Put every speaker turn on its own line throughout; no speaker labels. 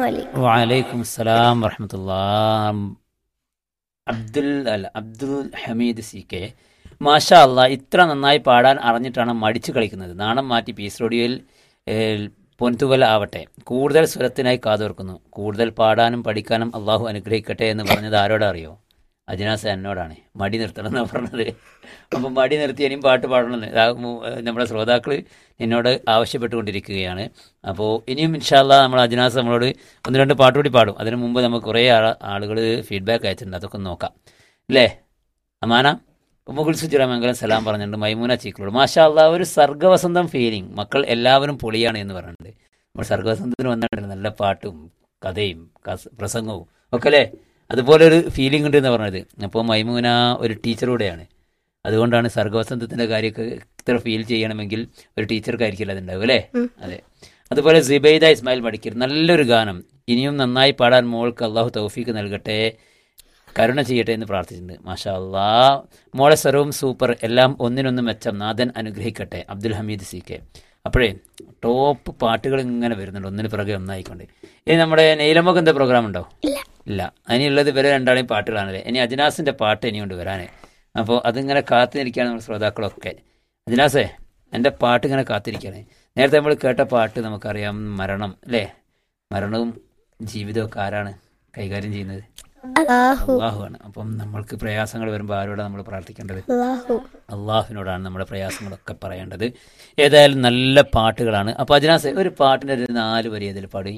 വലൈക്കും
വലൈക്കും അസ്സലാം വറഹമത്തുള്ള അബ്ദുൽ അല്ല അബ്ദുൽ ഹമീദ് സി കെ മാഷാ അല്ല ഇത്ര നന്നായി പാടാൻ അറിഞ്ഞിട്ടാണ് മടിച്ചു കളിക്കുന്നത് നാണം മാറ്റി പീസ് റേഡിയോയിൽ ഏഹ്, പൊൻതുകൽ ആവട്ടെ കൂടുതൽ സ്വരത്തിനായി കാതോർക്കുന്നു കൂടുതൽ പാടാനും പഠിക്കാനും അള്ളാഹു അനുഗ്രഹിക്കട്ടെ എന്ന് പറഞ്ഞത് ആരോടാ അറിയോ അജിനാസ് എന്നോടാണ് മടി നിർത്തണം എന്നാണ് പറഞ്ഞത് അപ്പം മടി നിർത്തി ഇനിയും പാട്ട് പാടണമെന്ന് ഇതാ മു- ഏഹ് നമ്മുടെ ശ്രോതാക്കൾ എന്നോട് ആവശ്യപ്പെട്ടുകൊണ്ടിരിക്കുകയാണ് അപ്പോൾ ഇനിയും ഇൻഷാല്ല നമ്മൾ അജിനാസ് നമ്മളോട് ഒന്ന് രണ്ട് പാട്ട് കൂടി പാടും അതിന് മുമ്പ് നമുക്ക് കുറേ ആളുകൾ ഫീഡ്ബാക്ക് അയച്ചിട്ടുണ്ട് അതൊക്കെ ഒന്ന് നോക്കാം അല്ലേ അമാന മുകുൾ സുജിറമംഗലം സലാം പറഞ്ഞിട്ടുണ്ട് മൈമൂന ചീക്കളോട് മാഷാ അല്ലാ ഒരു സർഗവസന്തം ഫീലിംഗ് മക്കൾ എല്ലാവരും പൊളിയാണ് എന്ന് പറഞ്ഞിട്ടുണ്ട് നമ്മൾ സർഗവസന്തത്തിന് വന്നിട്ടുണ്ട് നല്ല പാട്ടും കഥയും കസ- പ്രസംഗവും ഒക്കെ അല്ലേ അതുപോലെ ഒരു ഫീലിംഗ് ഉണ്ട് എന്ന് പറഞ്ഞത് അപ്പോൾ മൈമൂന ഒരു ടീച്ചറൂടെയാണ് അതുകൊണ്ടാണ് സർഗവസന്തത്തിന്റെ കാര്യമൊക്കെ ഇത്ര ഫീൽ ചെയ്യണമെങ്കിൽ ഒരു ടീച്ചർക്കായിരിക്കില്ല അതുണ്ടാവും അല്ലേ
ഉം.
അതെ അതുപോലെ സിബൈദ ഇസ്മായിൽ മടിക്കർ നല്ലൊരു ഗാനം ഇനിയും നന്നായി പാടാൻ മോൾക്ക് അള്ളാഹു തൗഫീക്ക് നൽകട്ടെ കരുണ ചെയ്യട്ടെ എന്ന് പ്രാർത്ഥിച്ചിട്ടുണ്ട് മാഷാ അള്ളാ മോളെ സ്വരവും സൂപ്പർ എല്ലാം ഒന്നിനൊന്ന് മെച്ചം നാഥൻ അനുഗ്രഹിക്കട്ടെ അബ്ദുൽ ഹമീദ് സി കെ അപ്പോഴേ ടോപ്പ് പാട്ടുകൾ ഇങ്ങനെ വരുന്നുണ്ട് ഒന്നിന് പിറകെ ഒന്നായിക്കൊണ്ട് ഇനി നമ്മുടെ നെയ്ലമൊക്കെ എന്താ പ്രോഗ്രാം ഉണ്ടോ
ഇല്ല
ഇല്ല അതിനുള്ളത് ഇവരെ രണ്ടാളെയും പാട്ടുകളാണല്ലേ ഇനി അജിനാസിന്റെ പാട്ട് ഇനിയുണ്ട് വരാനേ അപ്പോൾ അതിങ്ങനെ കാത്തിരിക്കുകയാണ് നമ്മുടെ ശ്രോതാക്കളൊക്കെ അജിനാസേ എൻ്റെ പാട്ട് ഇങ്ങനെ കാത്തിരിക്കുകയാണ് നേരത്തെ നമ്മൾ കേട്ട പാട്ട് നമുക്കറിയാം മരണം അല്ലേ മരണവും ജീവിതവും ഒക്കെ ആരാണ് കൈകാര്യം ചെയ്യുന്നത്
അല്ലാഹു
അള്ളാഹുവാണ് അപ്പം നമ്മൾക്ക് പ്രയാസങ്ങൾ വരുമ്പോൾ ആരോടാണ് നമ്മൾ പ്രാർത്ഥിക്കേണ്ടത്
അല്ലാഹു
അള്ളാഹുവിനോടാണ് നമ്മുടെ പ്രയാസങ്ങളൊക്കെ പറയേണ്ടത് ഏതായാലും നല്ല പാട്ടുകളാണ് അപ്പോൾ അജിനാസ് ഒരു പാട്ടിൻ്റെ ഒരു നാല് വരി അതിൽ പാടി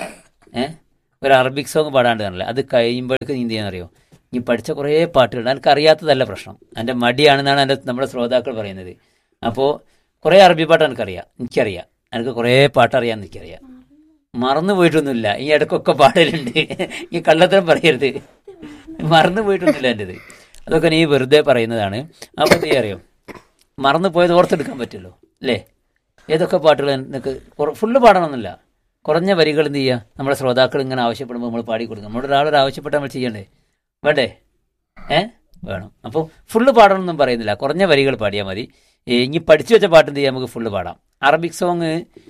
ഏ ഒരു അറബിക് സോങ് പാടാണ്ട് കാണില്ല അത് കഴിയുമ്പോഴേക്ക് നീ എന്ത് ചെയ്യാന്നറിയോ നീ പഠിച്ച കുറേ പാട്ടുകൾ എനിക്ക് അറിയാത്തതല്ല പ്രശ്നം എൻ്റെ മടിയാണെന്നാണ് എൻ്റെ നമ്മുടെ ശ്രോതാക്കൾ പറയുന്നത് അപ്പോൾ കുറേ അറബി പാട്ട് എനിക്കറിയാം എനിക്കറിയാം എനിക്ക് കുറേ പാട്ട് അറിയാൻ എനിക്കറിയാം മറന്നു പോയിട്ടൊന്നുമില്ല ഈ ഇടയ്ക്കൊക്കെ പാടലുണ്ട് ഈ കള്ളത്തരം പറയരുത് മറന്നു പോയിട്ടൊന്നുമില്ല എൻ്റെത് അതൊക്കെ നീ വെറുതെ പറയുന്നതാണ് അപ്പോൾ നീ അറിയോ മറന്നു പോയത് ഓർത്തെടുക്കാൻ പറ്റുമല്ലോ അല്ലേ ഏതൊക്കെ പാട്ടുകൾ നിനക്ക് ഫുള്ള് പാടണമെന്നില്ല കുറഞ്ഞ വരികൾ എന്ത് ചെയ്യുക നമ്മുടെ ശ്രോതാക്കൾ ഇങ്ങനെ ആവശ്യപ്പെടുമ്പോൾ നമ്മൾ പാടി കൊടുക്കും നമ്മുടെ ഒരാളൊരു ആവശ്യപ്പെട്ട് നമ്മൾ ചെയ്യണ്ടേ വേണ്ടേ ഏ വേണം അപ്പോൾ ഫുള്ള് പാടണമെന്നും പറയുന്നില്ല കുറഞ്ഞ വരികൾ പാടിയാൽ മതി ഏ, ഇനി പഠിച്ചു വെച്ച പാട്ട് എന്ത് ചെയ്യാം നമുക്ക് ഫുള്ള് പാടാം അറബിക് സോങ്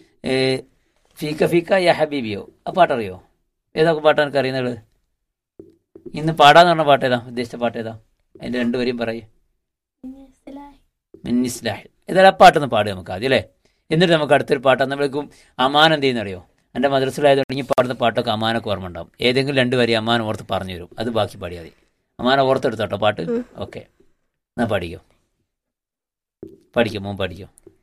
ഫീക്ക ഫീക്ക യ ഹബീബിയോ ആ പാട്ടറിയോ ഏതൊക്കെ പാട്ടാണ് എനിക്ക് അറിയുന്നത് ഇന്ന് പാടാന്ന് പറഞ്ഞ പാട്ട് ഏതാ ഉദ്ദേശിച്ച പാട്ട് ഏതാ അതിന്റെ രണ്ടുപേരെയും പറയൂ മിന്നിസ്ലാഹ് ഏതായാലും ആ പാട്ടൊന്ന് പാടുക നമുക്ക് ആദ്യം അല്ലേ എന്നിട്ട് നമുക്ക് അടുത്തൊരു പാട്ട് അന്നപ്പോഴേക്കും അമാൻ എന്ത് ചെയ്യുന്നറിയോ എൻ്റെ മദ്രസിലായതുകൊണ്ട് ഈ പാടുന്ന പാട്ടൊക്കെ അമാനൊക്കെ ഓർമ്മ ഉണ്ടാവും ഏതെങ്കിലും രണ്ട് വരി അമാൻ ഓർത്ത് പറഞ്ഞു തരും അത് ബാക്കി പാടിയാൽ മതി അമാന ഓർത്തെടുത്തോട്ടോ പാട്ട് ഓക്കെ എന്നാ പാടിക്കോ പഠിക്കോ മോൻ പഠിക്കോ